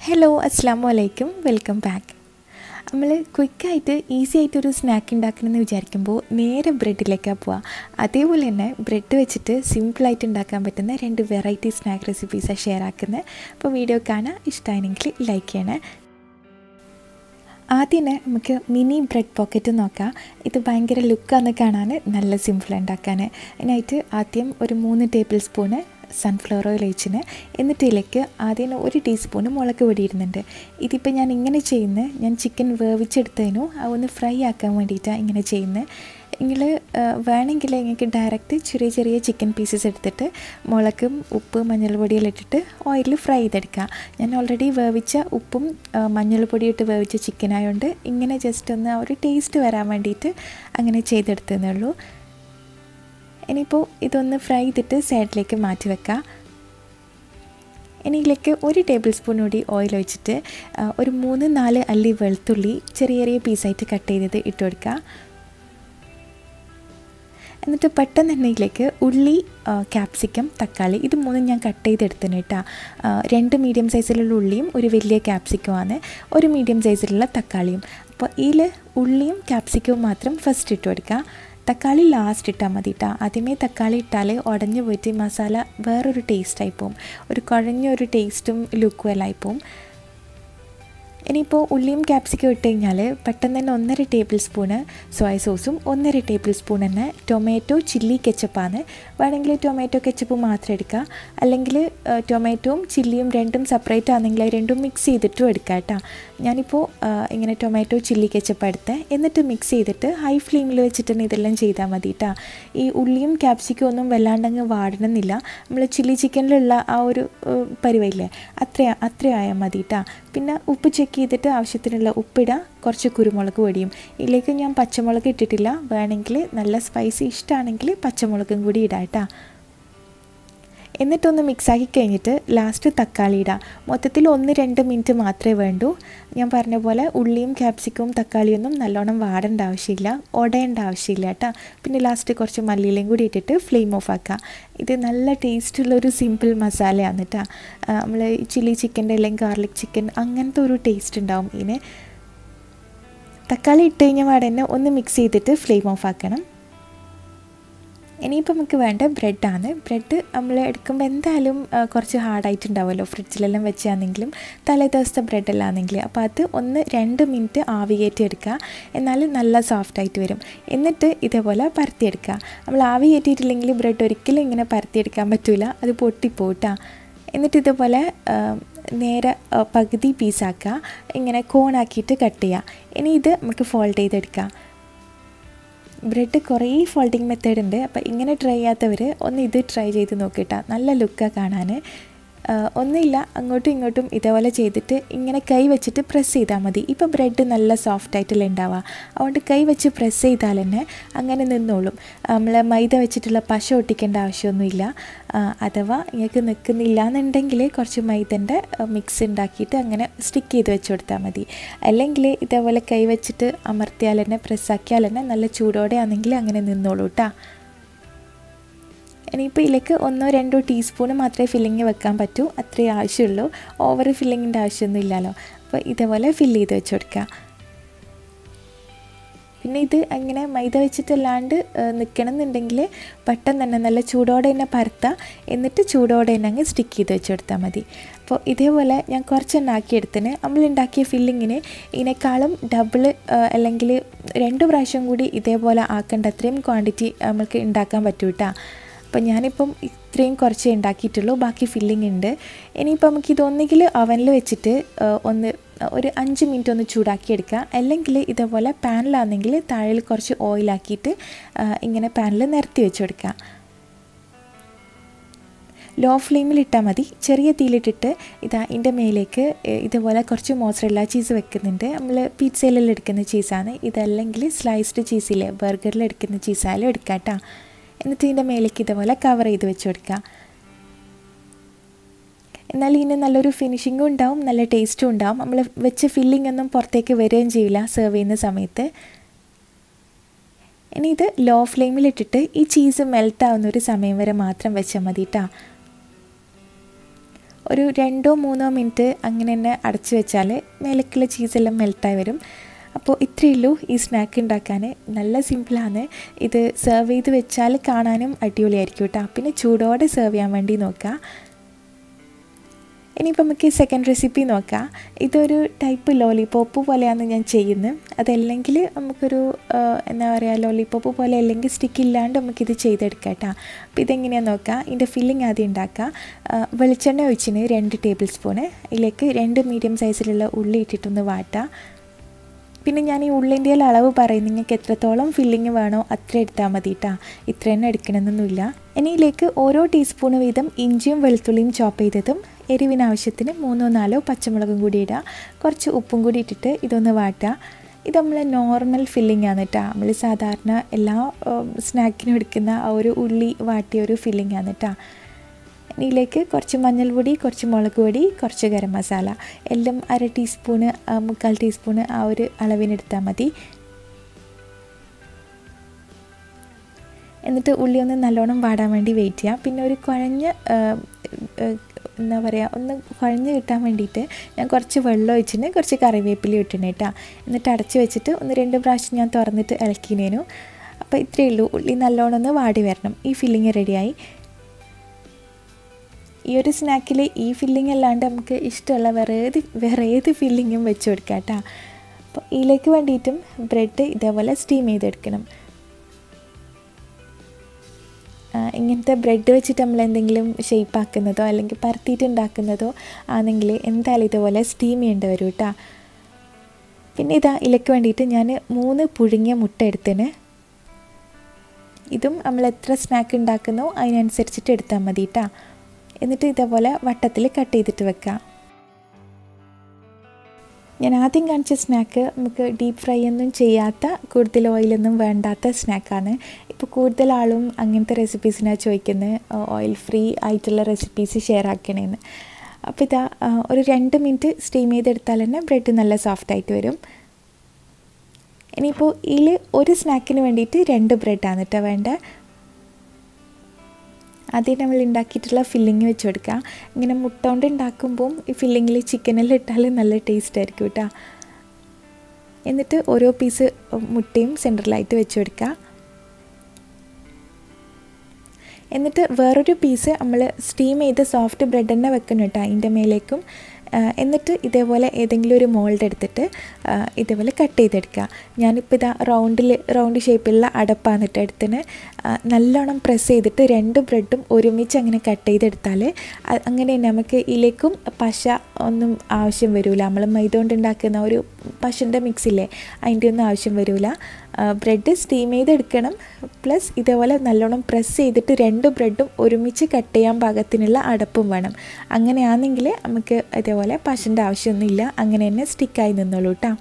hello അസ്സാം വലൈക്കും welcome back നമ്മൾ ക്വിക്കായിട്ട് ഈസി ആയിട്ടൊരു സ്നാക്ക് ഉണ്ടാക്കണമെന്ന് വിചാരിക്കുമ്പോൾ നേരെ ബ്രെഡിലേക്കാണ് പോവുക അതേപോലെ തന്നെ ബ്രെഡ് വെച്ചിട്ട് സിമ്പിളായിട്ട് ഉണ്ടാക്കാൻ പറ്റുന്ന രണ്ട് വെറൈറ്റി സ്നാക്ക് റെസിപ്പീസാണ് ഷെയർ ആക്കുന്നത് അപ്പോൾ വീഡിയോ കാണാൻ ഇഷ്ടമായെങ്കിൽ ലൈക്ക് ചെയ്യണേ ആദ്യം തന്നെ നമുക്ക് മിനി ബ്രെഡ് പോക്കറ്റ് നോക്കാം ഇത് ഭയങ്കര ലുക്കാന്ന് കാണാൻ നല്ല സിമ്പിൾ ഉണ്ടാക്കാൻ അതിനായിട്ട് ആദ്യം ഒരു മൂന്ന് ടേബിൾ സ്പൂണ് സൺഫ്ലവർ ഓയിൽ ഒഴിച്ചിന് എന്നിട്ട് ഇതിലേക്ക് ആദ്യം ഒരു ടീസ്പൂണ് മുളക് പൊടി ഇടുന്നുണ്ട് ഇതിപ്പോൾ ഞാൻ ഇങ്ങനെ ചെയ്യുന്നത് ഞാൻ ചിക്കൻ വേവിച്ചെടുത്തതിനു അതൊന്ന് ഫ്രൈ ആക്കാൻ വേണ്ടിയിട്ടാണ് ഇങ്ങനെ ചെയ്യുന്നത് നിങ്ങൾ വേണമെങ്കിൽ നിങ്ങൾക്ക് ഡയറക്റ്റ് ചെറിയ ചെറിയ ചിക്കൻ പീസസ് എടുത്തിട്ട് മുളകും ഉപ്പ് മഞ്ഞൾപ്പൊടിയെല്ലാം ഇട്ടിട്ട് ഓയിലിൽ ഫ്രൈ ചെയ്തെടുക്കുക ഞാൻ ഓൾറെഡി വേവിച്ച ഉപ്പും മഞ്ഞൾപ്പൊടി ഇട്ട് വേവിച്ച ചിക്കൻ ആയതുകൊണ്ട് ഇങ്ങനെ ജസ്റ്റ് ഒന്ന് ആ ഒരു ടേസ്റ്റ് വരാൻ വേണ്ടിയിട്ട് അങ്ങനെ ചെയ്തെടുത്തതേ ഉള്ളൂ ഇനിയിപ്പോൾ ഇതൊന്ന് ഫ്രൈ ചെയ്തിട്ട് സൈഡിലേക്ക് മാറ്റി വെക്കാം ഇനി ഇതിലേക്ക് ഒരു ടേബിൾ സ്പൂൺ കൂടി ഓയിൽ ഒഴിച്ചിട്ട് ഒരു മൂന്ന് നാല് അല്ലി വെളുത്തുള്ളി ചെറിയ ചെറിയ പീസായിട്ട് കട്ട് ചെയ്തത് ഇട്ട് കൊടുക്കുക എന്നിട്ട് പെട്ടെന്ന് തന്നെ ഇതിലേക്ക് ഉള്ളി ക്യാപ്സിക്കം തക്കാളി ഇത് മൂന്നും ഞാൻ കട്ട് ചെയ്തെടുത്തിന് കേട്ടോ രണ്ട് മീഡിയം സൈസിലുള്ള ഉള്ളിയും ഒരു വലിയ ക്യാപ്സിക്കമാണ് ഒരു മീഡിയം സൈസിലുള്ള തക്കാളിയും അപ്പോൾ ഇതിൽ ഉള്ളിയും ക്യാപ്സിക്കവും മാത്രം ഫസ്റ്റ് ഇട്ട് കൊടുക്കുക തക്കാളി ലാസ്റ്റ് ഇട്ടാൽ മതി കേട്ടോ ആദ്യമേ തക്കാളി ഇട്ടാൽ ഉടഞ്ഞു പോയിട്ട് മസാല വേറൊരു ടേസ്റ്റായി പോവും ഒരു കുഴഞ്ഞൊരു ടേസ്റ്റും ലുക്കും എല്ലാം ആയിപ്പോവും ഇനിയിപ്പോൾ ഉള്ളിയും ക്യാപ്സിക്കം ഇട്ട് കഴിഞ്ഞാൽ പെട്ടെന്ന് തന്നെ ഒന്നര ടേബിൾ സ്പൂണ് സോയ സോസും ഒന്നര ടേബിൾ സ്പൂൺ തന്നെ ടൊമാറ്റോ ചില്ലി കെച്ചപ്പാണ് വേണമെങ്കിൽ ടൊമാറ്റോ കെച്ചപ്പ് മാത്രം എടുക്കുക അല്ലെങ്കിൽ ടൊമാറ്റോയും ചില്ലിയും രണ്ടും സെപ്പറേറ്റ് ആണെങ്കിൽ രണ്ടും മിക്സ് ചെയ്തിട്ടും എടുക്കുക കേട്ടോ ഞാനിപ്പോൾ ഇങ്ങനെ ടൊമാറ്റോ ചില്ലി കെച്ചപ്പ് എടുത്ത് എന്നിട്ട് മിക്സ് ചെയ്തിട്ട് ഹൈ ഫ്ലെയിമിൽ വെച്ചിട്ട് തന്നെ ഇതെല്ലാം ചെയ്താൽ മതി കേട്ടോ ഈ ഉള്ളിയും ക്യാപ്സിക്കും ഒന്നും വല്ലാണ്ടങ്ങ് വാടണമെന്നില്ല നമ്മൾ ചില്ലി ചിക്കനിലുള്ള ആ ഒരു പരിവയില്ലേ അത്ര അത്രയായാൽ മതി കേട്ടോ പിന്നെ ഉപ്പ് ചെക്ക് ചെയ്തിട്ട് ആവശ്യത്തിനുള്ള ഉപ്പിടുക കുറച്ച് കുരുമുളക് പൊടിയും ഇതിലേക്ക് ഞാൻ പച്ചമുളക് ഇട്ടിട്ടില്ല വേണമെങ്കിൽ നല്ല സ്പൈസി ഇഷ്ടമാണെങ്കിൽ പച്ചമുളകും കൂടി ഇടാം കേട്ടോ എന്നിട്ടൊന്ന് മിക്സാക്കി കഴിഞ്ഞിട്ട് ലാസ്റ്റ് തക്കാളി ഇടാം മൊത്തത്തിൽ ഒന്ന് രണ്ട് മിനിറ്റ് മാത്രമേ വേണ്ടൂ ഞാൻ പറഞ്ഞ പോലെ ഉള്ളിയും ക്യാപ്സിക്കവും തക്കാളിയൊന്നും നല്ലോണം വാടേണ്ട ആവശ്യമില്ല ഉടയേണ്ട ആവശ്യമില്ല കേട്ടോ പിന്നെ ലാസ്റ്റ് കുറച്ച് മല്ലിയിലയും കൂടി ഇട്ടിട്ട് ഫ്ലെയിം ഓഫ് ആക്കുക ഇത് നല്ല ടേസ്റ്റുള്ളൊരു സിമ്പിൾ മസാലയാണ് കേട്ടോ നമ്മൾ ചില്ലി ചിക്കൻ്റെ അല്ലെങ്കിൽ ഗാർലിക് ചിക്കൻ അങ്ങനത്തെ ഒരു ടേസ്റ്റ് ഉണ്ടാവും ഇതിന് തക്കാളി ഇട്ട് കഴിഞ്ഞ പാടെ തന്നെ ഒന്ന് മിക്സ് ചെയ്തിട്ട് ഫ്ലെയിം ഓഫ് ആക്കണം ഇനിയിപ്പോൾ നമുക്ക് വേണ്ട ബ്രെഡാണ് ബ്രെഡ് നമ്മൾ എടുക്കുമ്പോൾ എന്തായാലും കുറച്ച് ഹാർഡായിട്ടുണ്ടാവുമല്ലോ ഫ്രിഡ്ജിലെല്ലാം വെച്ചാണെങ്കിലും തലേ ദിവസത്തെ ബ്രെഡെല്ലാം ആണെങ്കിൽ അപ്പോൾ അത് ഒന്ന് രണ്ട് മിനിറ്റ് ആവി കയറ്റി എടുക്കുക എന്നാൽ നല്ല സോഫ്റ്റായിട്ട് വരും എന്നിട്ട് ഇതേപോലെ പരത്തിയെടുക്കുക നമ്മൾ ആവി കയറ്റിയിട്ടില്ലെങ്കിൽ ബ്രെഡ് ഒരിക്കലും ഇങ്ങനെ പരത്തിയെടുക്കാൻ പറ്റില്ല അത് പൊട്ടിപ്പോട്ടാ എന്നിട്ട് ഇതുപോലെ നേരെ പകുതി പീസാക്കുക ഇങ്ങനെ കോണാക്കിയിട്ട് കട്ട് ചെയ്യുക ഇനി ഇത് നമുക്ക് ഫോൾഡ് ചെയ്തെടുക്കാം ബ്രെഡ് കുറേ ഫോൾഡിങ് മെത്തേഡ് ഉണ്ട് അപ്പോൾ ഇങ്ങനെ ട്രൈ ചെയ്യാത്തവർ ഒന്ന് ഇത് ട്രൈ ചെയ്ത് നോക്കിയിട്ടാ നല്ല ലുക്കാണ് കാണാൻ ഒന്നുമില്ല അങ്ങോട്ടും ഇങ്ങോട്ടും ഇതേപോലെ ചെയ്തിട്ട് ഇങ്ങനെ കൈ വെച്ചിട്ട് പ്രസ് ചെയ്താൽ മതി ഇപ്പോൾ ബ്രെഡ് നല്ല സോഫ്റ്റ് ആയിട്ടല്ലേ ഉണ്ടാവുക അതുകൊണ്ട് കൈ വെച്ച് പ്രസ് ചെയ്താൽ തന്നെ അങ്ങനെ നിന്നോളും നമ്മൾ മൈദ വെച്ചിട്ടുള്ള പശ ഒട്ടിക്കേണ്ട ആവശ്യമൊന്നുമില്ല അഥവാ നിങ്ങൾക്ക് നിൽക്കുന്നില്ല എന്നുണ്ടെങ്കിൽ കുറച്ച് മൈദൻ്റെ മിക്സ് ഉണ്ടാക്കിയിട്ട് അങ്ങനെ സ്റ്റിക്ക് ചെയ്ത് വെച്ച് കൊടുത്താൽ മതി അല്ലെങ്കിൽ ഇതേപോലെ കൈ വെച്ചിട്ട് അമർത്തിയാൽ തന്നെ പ്രസ്സാക്കിയാൽ തന്നെ നല്ല ചൂടോടെ ആണെങ്കിൽ അങ്ങനെ നിന്നോളൂ കേട്ടോ ഇനിയിപ്പോൾ ഇതിലേക്ക് ഒന്നോ രണ്ടോ ടീസ്പൂൺ മാത്രമേ ഫില്ലിങ് വെക്കാൻ പറ്റൂ അത്രേ ആവശ്യമുള്ളൂ ഓവർ ഫില്ലിങ്ങിൻ്റെ ആവശ്യമൊന്നും ഇല്ലല്ലോ അപ്പോൾ ഇതേപോലെ ഫില്ല് ചെയ്ത് വെച്ച് കൊടുക്കുക പിന്നെ ഇത് അങ്ങനെ മൈദ വെച്ചിട്ടല്ലാണ്ട് നിൽക്കണം എന്നുണ്ടെങ്കിൽ പെട്ടെന്ന് തന്നെ നല്ല ചൂടോടെ തന്നെ പരത്താം എന്നിട്ട് ചൂടോടെ തന്നെ അങ്ങ് സ്റ്റിക്ക് ചെയ്ത് വെച്ച് കൊടുത്താൽ മതി അപ്പോൾ ഇതേപോലെ ഞാൻ കുറച്ചെണ്ണം ആക്കിയെടുത്തിന് നമ്മൾ ഉണ്ടാക്കിയ ഫില്ലിങ്ങിന് ഇതിനേക്കാളും ഡബിൾ അല്ലെങ്കിൽ രണ്ട് പ്രാവശ്യം കൂടി ഇതേപോലെ ആക്കേണ്ട അത്രയും ക്വാണ്ടിറ്റി നമുക്ക് ഉണ്ടാക്കാൻ പറ്റൂ കേട്ടോ അപ്പോൾ ഞാനിപ്പം ഇത്രയും കുറച്ചേ ഉണ്ടാക്കിയിട്ടുള്ളൂ ബാക്കി ഫില്ലിംഗ് ഉണ്ട് ഇനിയിപ്പോൾ നമുക്ക് ഇതൊന്നെങ്കിൽ അവനിൽ വെച്ചിട്ട് ഒന്ന് ഒരു അഞ്ച് മിനിറ്റ് ഒന്ന് ചൂടാക്കിയെടുക്കുക അല്ലെങ്കിൽ ഇതേപോലെ പാനിലാണെങ്കിൽ താഴെ കുറച്ച് ഓയിലാക്കിയിട്ട് ഇങ്ങനെ പാനിൽ നിരത്തി വെച്ച് കൊടുക്കുക ലോ ഫ്ലെയിമിൽ ഇട്ടാൽ മതി ചെറിയ തീയിലിട്ടിട്ട് ഇതാ ഇതിൻ്റെ മേലേക്ക് ഇതുപോലെ കുറച്ച് മോസറല്ല ചീസ് വെക്കുന്നുണ്ട് നമ്മൾ പിzzയിലെല്ലാം എടുക്കുന്ന ചീസാണ് ഇതല്ലെങ്കിൽ സ്ലൈസ്ഡ് ചീസില്ലേ ബർഗറിൽ എടുക്കുന്ന ചീസായാലും എടുക്കാം കേട്ടോ എന്നിട്ട് ഇതിൻ്റെ മേലേക്ക് ഇതുപോലെ കവർ ചെയ്ത് വെച്ച് കൊടുക്കുക എന്നാൽ ഇതിന് നല്ലൊരു ഫിനിഷിങ്ങും ഉണ്ടാവും നല്ല ടേസ്റ്റും ഉണ്ടാവും നമ്മൾ വെച്ച ഫില്ലിംഗ് ഒന്നും പുറത്തേക്ക് വരികയും ചെയ്യില്ല സെർവ് ചെയ്യുന്ന സമയത്ത് ഇനി ഇത് ലോ ഫ്ലെയിമിലിട്ടിട്ട് ഈ ചീസ് മെൽറ്റ് ആവുന്ന ഒരു സമയം വരെ മാത്രം വെച്ചാൽ മതി കേട്ടോ ഒരു രണ്ടോ മൂന്നോ മിനിറ്റ് അങ്ങനെ തന്നെ അടച്ചു വെച്ചാൽ മേലക്കുള്ള ചീസെല്ലാം മെൽട്ടായി വരും അപ്പോൾ ഇത്രയേ ഉള്ളൂ ഈ സ്നാക്ക് ഉണ്ടാക്കാൻ നല്ല സിമ്പിളാണ് ഇത് സെർവ് ചെയ്ത് വെച്ചാൽ കാണാനും അടിപൊളിയായിരിക്കും കേട്ടോ പിന്നെ ചൂടോടെ സെർവ് ചെയ്യാൻ വേണ്ടി നോക്കുക ഇനിയിപ്പോൾ നമുക്ക് സെക്കൻഡ് റെസിപ്പി നോക്കാം ഇതൊരു ടൈപ്പ് ലോലിപോപ്പ് പോലെയാണ് ഞാൻ ചെയ്യുന്നത് അതല്ലെങ്കിൽ നമുക്കൊരു എന്താ പറയുക ലോലിപോപ്പ് പോലെ അല്ലെങ്കിൽ സ്റ്റിക്ക് ഇല്ലാണ്ട് നമുക്കിത് ചെയ്തെടുക്കാം കേട്ടോ അപ്പോൾ ഇതെങ്ങനെയാണെന്ന് നോക്കാം ഇതിൻ്റെ ഫില്ലിംഗ് ആദ്യം ഉണ്ടാക്കുക വെളിച്ചെണ്ണ ഒഴിച്ചിന് രണ്ട് ടേബിൾ സ്പൂണ് ഇതിലേക്ക് രണ്ട് മീഡിയം സൈസിലുള്ള ഉള്ളി ഇട്ടിട്ടൊന്ന് വാട്ടാം പിന്നെ ഞാൻ ഈ ഉള്ളിൻ്റെ അളവ് പറയും നിങ്ങൾക്ക് എത്രത്തോളം ഫില്ലിങ് വേണോ അത്ര എടുത്താൽ മതി കേട്ടോ ഇത്ര തന്നെ എടുക്കണമെന്നൊന്നുമില്ല ഇനി ഇതിലേക്ക് ഓരോ ടീസ്പൂൺ വീതം ഇഞ്ചിയും വെളുത്തുള്ളിയും ചോപ്പ് ചെയ്തതും എരിവിന് ആവശ്യത്തിന് മൂന്നോ നാലോ പച്ചമുളകും കൂടി ഇടുക കുറച്ച് ഉപ്പും കൂടി ഇട്ടിട്ട് ഇതൊന്ന് വാട്ടുക ഇത് നമ്മൾ നോർമൽ ഫില്ലിംഗ് ആണ് കേട്ടോ നമ്മൾ സാധാരണ എല്ലാ സ്നാക്കിനും എടുക്കുന്ന ആ ഒരു ഉള്ളി വാട്ടിയ ഒരു ഫില്ലിംഗ് ആണ് കേട്ടോ ഇതിലേക്ക് കുറച്ച് മഞ്ഞൾപ്പൊടി കുറച്ച് മുളക് പൊടി കുറച്ച് ഗരം മസാല എല്ലാം അര ടീസ്പൂണ് മുക്കാൽ ടീസ്പൂണ് ആ ഒരു അളവിനെടുത്താൽ മതി എന്നിട്ട് ഉള്ളി ഒന്ന് നല്ലോണം വാടാൻ വേണ്ടി വെയിറ്റ് ചെയ്യാം പിന്നെ ഒരു കുഴഞ്ഞ എന്താ പറയുക ഒന്ന് കുഴഞ്ഞ് കിട്ടാൻ വേണ്ടിയിട്ട് ഞാൻ കുറച്ച് വെള്ളം ഒഴിച്ചിട്ട് കുറച്ച് കറിവേപ്പില ഇട്ടിന് കേട്ടോ എന്നിട്ട് അടച്ച് വെച്ചിട്ട് ഒന്ന് രണ്ട് പ്രാവശ്യം ഞാൻ തുറന്നിട്ട് ഇളക്കിനേനു അപ്പോൾ ഇത്രയേ ഉള്ളൂ ഉള്ളി നല്ലോണം ഒന്ന് വാടി വരണം ഈ ഫില്ലിങ് റെഡിയായി ഈ ഒരു സ്നാക്കിൽ ഈ ഫില്ലിംഗ് അല്ലാണ്ട് നമുക്ക് ഇഷ്ടമുള്ള വേറെ ഏത് വേറെ ഏത് ഫില്ലിങ്ങും വെച്ച് കൊടുക്കാം കേട്ടോ അപ്പോൾ ഇതിലേക്ക് വേണ്ടിയിട്ടും ബ്രെഡ് ഇതേപോലെ സ്റ്റീം ചെയ്തെടുക്കണം ഇങ്ങനത്തെ ബ്രെഡ് വെച്ചിട്ട് നമ്മൾ എന്തെങ്കിലും ഷേപ്പ് ആക്കുന്നതോ അല്ലെങ്കിൽ പരത്തിയിട്ട് ഉണ്ടാക്കുന്നതോ ആണെങ്കിൽ എന്തായാലും ഇതുപോലെ സ്റ്റീം ചെയ്യേണ്ടി വരും കേട്ടോ പിന്നെ ഇതാ ഇതിലേക്ക് വേണ്ടിയിട്ട് ഞാൻ മൂന്ന് പുഴുങ്ങിയ മുട്ട എടുത്തിന് ഇതും നമ്മൾ എത്ര സ്നാക്ക് ഉണ്ടാക്കുന്നോ അതിനനുസരിച്ചിട്ട് എടുത്താൽ മതി കേട്ടോ എന്നിട്ട് ഇതേപോലെ വട്ടത്തിൽ കട്ട് ചെയ്തിട്ട് വെക്കാം ഞാൻ ആദ്യം കാണിച്ച സ്നാക്ക് നമുക്ക് ഡീപ്പ് ഫ്രൈ ഒന്നും ചെയ്യാത്ത കൂടുതൽ ഓയിലൊന്നും വേണ്ടാത്ത സ്നാക്കാണ് ഇപ്പോൾ കൂടുതൽ ആളും അങ്ങനത്തെ റെസിപ്പീസിനാണ് ചോദിക്കുന്നത് ഓയിൽ ഫ്രീ ആയിട്ടുള്ള റെസിപ്പീസ് ഷെയർ ആക്കണേന്ന് അപ്പോൾ ഇതാ ഒരു രണ്ട് മിനിറ്റ് സ്റ്റീം ചെയ്തെടുത്താൽ തന്നെ ബ്രെഡ് നല്ല സോഫ്റ്റ് ആയിട്ട് വരും ഇനിയിപ്പോൾ ഇതിൽ ഒരു സ്നാക്കിന് വേണ്ടിയിട്ട് രണ്ട് ബ്രെഡാണ് കേട്ടോ വേണ്ടത് ആദ്യം നമ്മൾ ഉണ്ടാക്കിയിട്ടുള്ള ഫില്ലിങ് വെച്ച് കൊടുക്കുക ഇങ്ങനെ മുട്ട കൊണ്ട് ഉണ്ടാക്കുമ്പം ഈ ഫില്ലിങ്ങിൽ ചിക്കനെല്ലാം ഇട്ടാൽ നല്ല ടേസ്റ്റ് ആയിരിക്കും കേട്ടോ എന്നിട്ട് ഓരോ പീസ് മുട്ടയും സെൻറ്ററിലായിട്ട് വെച്ച് കൊടുക്കുക എന്നിട്ട് വേറൊരു പീസ് നമ്മൾ സ്റ്റീം ചെയ്ത് സോഫ്റ്റ് ബ്രെഡ് തന്നെ വെക്കണം കേട്ടോ അതിൻ്റെ മേലേക്കും എന്നിട്ട് ഇതേപോലെ ഏതെങ്കിലും ഒരു മോൾഡ് എടുത്തിട്ട് ഇതേപോലെ കട്ട് ചെയ്തെടുക്കുക ഞാനിപ്പോൾ ഇതാ റൗണ്ടിൽ റൗണ്ട് ഷേപ്പിലുള്ള അടപ്പാണ് കേട്ടോ എടുത്തിന് നല്ലോണം പ്രസ് ചെയ്തിട്ട് രണ്ട് ബ്രെഡും ഒരുമിച്ച് അങ്ങനെ കട്ട് ചെയ്തെടുത്താൽ അങ്ങനെ നമുക്ക് ഇതിലേക്കും പശ ഒന്നും ആവശ്യം വരില്ല നമ്മൾ മൈദ കൊണ്ട് ഉണ്ടാക്കുന്ന ഒരു പശൻ്റെ മിക്സില്ലേ അതിൻ്റെ ഒന്നും ആവശ്യം വരില്ല ബ്രെഡ് സ്റ്റീം ചെയ്തെടുക്കണം പ്ലസ് ഇതേപോലെ നല്ലോണം പ്രസ് ചെയ്തിട്ട് രണ്ട് ബ്രെഡും ഒരുമിച്ച് കട്ട് ചെയ്യാൻ പാകത്തിനുള്ള അടപ്പും വേണം അങ്ങനെയാണെങ്കിൽ നമുക്ക് ഇതേപോലെ പശൻ്റെ ആവശ്യമൊന്നുമില്ല അങ്ങനെ തന്നെ സ്റ്റിക്കായി നിന്നോളൂ കേട്ടോ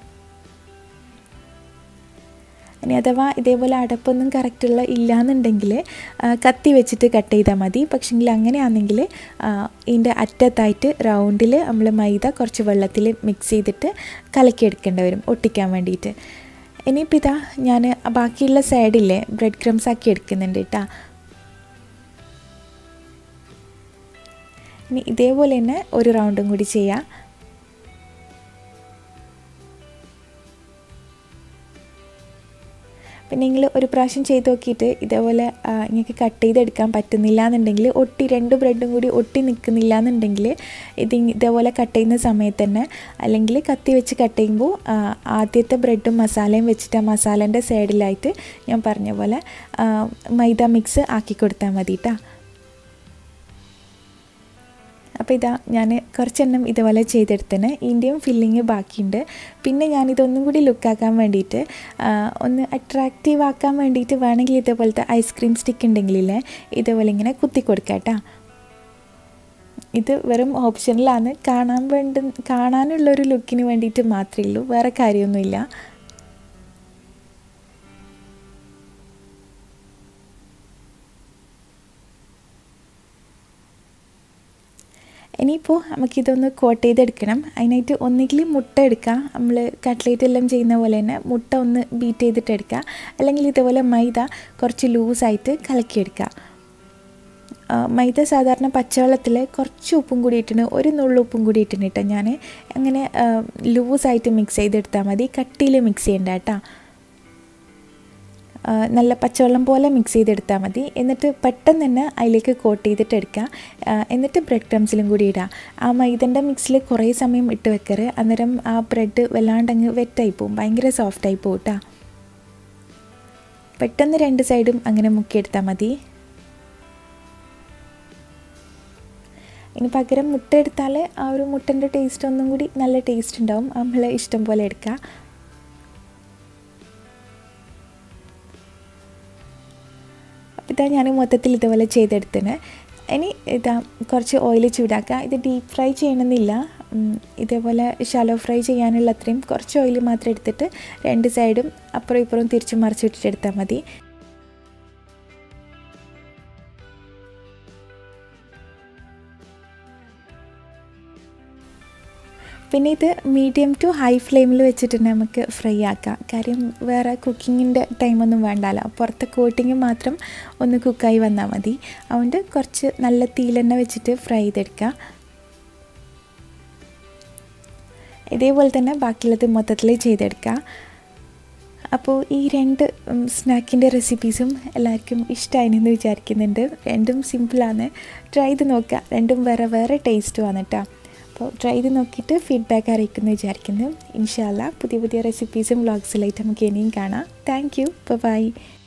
ഇനി അഥവാ ഇതേപോലെ അടപ്പൊന്നും കറക്റ്റുള്ള ഇല്ലയെന്നുണ്ടെങ്കിൽ കത്തി വെച്ചിട്ട് കട്ട് ചെയ്താൽ മതി പക്ഷെങ്കിൽ അങ്ങനെയാണെങ്കിൽ ഇതിൻ്റെ അറ്റത്തായിട്ട് റൗണ്ടിൽ നമ്മൾ മൈദ കുറച്ച് വെള്ളത്തിൽ മിക്സ് ചെയ്തിട്ട് കലക്കിയെടുക്കേണ്ടി വരും ഒട്ടിക്കാൻ വേണ്ടിയിട്ട് ഇനിയിപ്പോൾ ഇതാ ഞാൻ ബാക്കിയുള്ള സൈഡില്ലേ ബ്രെഡ് ക്രംസ് ആക്കി എടുക്കുന്നുണ്ട് കേട്ടോ ഇനി ഇതേപോലെ തന്നെ ഒരു റൗണ്ടും കൂടി ചെയ്യാം പിന്നെ നിങ്ങൾ ഒരു പ്രാവശ്യം ചെയ്ത് നോക്കിയിട്ട് ഇതേപോലെ നിങ്ങൾക്ക് കട്ട് ചെയ്തെടുക്കാൻ പറ്റുന്നില്ല എന്നുണ്ടെങ്കിൽ ഒട്ടി രണ്ട് ബ്രെഡും കൂടി ഒട്ടി നിൽക്കുന്നില്ല എന്നുണ്ടെങ്കിൽ ഇത് ഇതേപോലെ കട്ട് ചെയ്യുന്ന സമയത്ത് തന്നെ അല്ലെങ്കിൽ കത്തി വെച്ച് കട്ട് ചെയ്യുമ്പോൾ ആദ്യത്തെ ബ്രെഡും മസാലയും വെച്ചിട്ട് ആ മസാലേൻ്റെ സൈഡിലായിട്ട് ഞാൻ പറഞ്ഞ പോലെ മൈദ മിക്സ് ആക്കി കൊടുത്താൽ മതി കേട്ടോ അപ്പോൾ ഇതാ ഞാൻ കുറച്ചെണ്ണം ഇതുപോലെ ചെയ്തെടുത്തിന് ഇതിൻ്റെയും ഫില്ലിങ് ബാക്കിയുണ്ട് പിന്നെ ഞാനിതൊന്നും കൂടി ലുക്കാക്കാൻ വേണ്ടിയിട്ട് ഒന്ന് അട്രാക്റ്റീവ് ആക്കാൻ വേണ്ടിയിട്ട് വേണമെങ്കിൽ ഇതേപോലത്തെ ഐസ്ക്രീം സ്റ്റിക്ക് ഉണ്ടെങ്കിലേ ഇതേപോലെ ഇങ്ങനെ കുത്തി കൊടുക്കാം കേട്ടോ ഇത് വെറും ഓപ്ഷനിലാണ് കാണാൻ വേണ്ട കാണാനുള്ളൊരു ലുക്കിന് വേണ്ടിയിട്ട് മാത്രമേ ഉള്ളൂ വേറെ കാര്യമൊന്നുമില്ല ഇനിയിപ്പോൾ നമുക്കിതൊന്ന് കോട്ട് ചെയ്തെടുക്കണം അതിനായിട്ട് ഒന്നുകിൽ മുട്ട എടുക്കുക നമ്മൾ കട്ട്ലേറ്റ് എല്ലാം ചെയ്യുന്ന പോലെ തന്നെ മുട്ട ഒന്ന് ബീറ്റ് ചെയ്തിട്ട് എടുക്കുക അല്ലെങ്കിൽ ഇതേപോലെ മൈദ കുറച്ച് ലൂസായിട്ട് കലക്കിയെടുക്കുക മൈദ സാധാരണ പച്ചവെള്ളത്തിൽ കുറച്ച് ഉപ്പും കൂടി ഇട്ടിന് ഒരു നുള്ളു ഉപ്പും കൂടി ഇട്ടിന് കേട്ടോ ഞാൻ അങ്ങനെ ലൂസായിട്ട് മിക്സ് ചെയ്തെടുത്താൽ മതി കട്ടിയിൽ മിക്സ് ചെയ്യണ്ട കേട്ടോ നല്ല പച്ചവെള്ളം പോലെ മിക്സ് ചെയ്തെടുത്താൽ മതി എന്നിട്ട് പെട്ടെന്ന് തന്നെ അതിലേക്ക് കോട്ട് ചെയ്തിട്ട് എടുക്കുക എന്നിട്ട് ബ്രെഡ് ക്രംസിലും കൂടി ഇടുക ആ മൈദൻ്റെ മിക്സിൽ കുറേ സമയം ഇട്ട് വെക്കരുത് അന്നേരം ആ ബ്രെഡ് വല്ലാണ്ടങ്ങ് വെറ്റായി പോവും ഭയങ്കര സോഫ്റ്റായി പോവും കേട്ടോ പെട്ടെന്ന് രണ്ട് സൈഡും അങ്ങനെ മുക്കിയെടുത്താൽ മതി ഇനി പകരം മുട്ട എടുത്താൽ ആ ഒരു മുട്ടൻ്റെ ടേസ്റ്റ് ഒന്നും കൂടി നല്ല ടേസ്റ്റ് ഉണ്ടാവും നമ്മൾ ഇഷ്ടം പോലെ എടുക്കുക അപ്പോൾ ഇതാ ഞാൻ മൊത്തത്തിൽ ഇതുപോലെ ചെയ്തെടുത്തിന് ഇനി ഇതാ കുറച്ച് ഓയിൽ ചൂടാക്കുക ഇത് ഡീപ്പ് ഫ്രൈ ചെയ്യണമെന്നില്ല ഇതേപോലെ ഷാലോ ഫ്രൈ ചെയ്യാനുള്ള അത്രയും കുറച്ച് ഓയിൽ മാത്രം എടുത്തിട്ട് രണ്ട് സൈഡും അപ്പുറം ഇപ്പുറം തിരിച്ച് മറിച്ചിട്ടിട്ട് എടുത്താൽ മതി പിന്നെ ഇത് മീഡിയം ടു ഹൈ ഫ്ലെയിമിൽ വെച്ചിട്ട് നമുക്ക് ഫ്രൈ ആക്കാം കാര്യം വേറെ കുക്കിങ്ങിൻ്റെ ടൈമൊന്നും വേണ്ടല്ലോ പുറത്തെ കോട്ടിങ് മാത്രം ഒന്ന് കുക്കായി വന്നാൽ മതി അതുകൊണ്ട് കുറച്ച് നല്ല തീലെണ്ണ വെച്ചിട്ട് ഫ്രൈ ചെയ്തെടുക്കുക ഇതേപോലെ തന്നെ ബാക്കിയുള്ളത് മൊത്തത്തിൽ ചെയ്തെടുക്കുക അപ്പോൾ ഈ രണ്ട് സ്നാക്കിൻ്റെ റെസിപ്പീസും എല്ലാവർക്കും ഇഷ്ടമായെന്ന് വിചാരിക്കുന്നുണ്ട് രണ്ടും സിമ്പിളാണ് ട്രൈ ചെയ്ത് നോക്കുക രണ്ടും വേറെ വേറെ ടേസ്റ്റുമാണ് കേട്ടോ അപ്പോൾ ട്രൈ ചെയ്ത് നോക്കിയിട്ട് ഫീഡ്ബാക്ക് അറിയിക്കുമെന്ന് വിചാരിക്കുന്നു ഇൻഷാല്ല പുതിയ പുതിയ റെസിപ്പീസും വ്ളോഗ്സിലായിട്ട് നമുക്ക് ഇനിയും കാണാം താങ്ക് യു ബൈ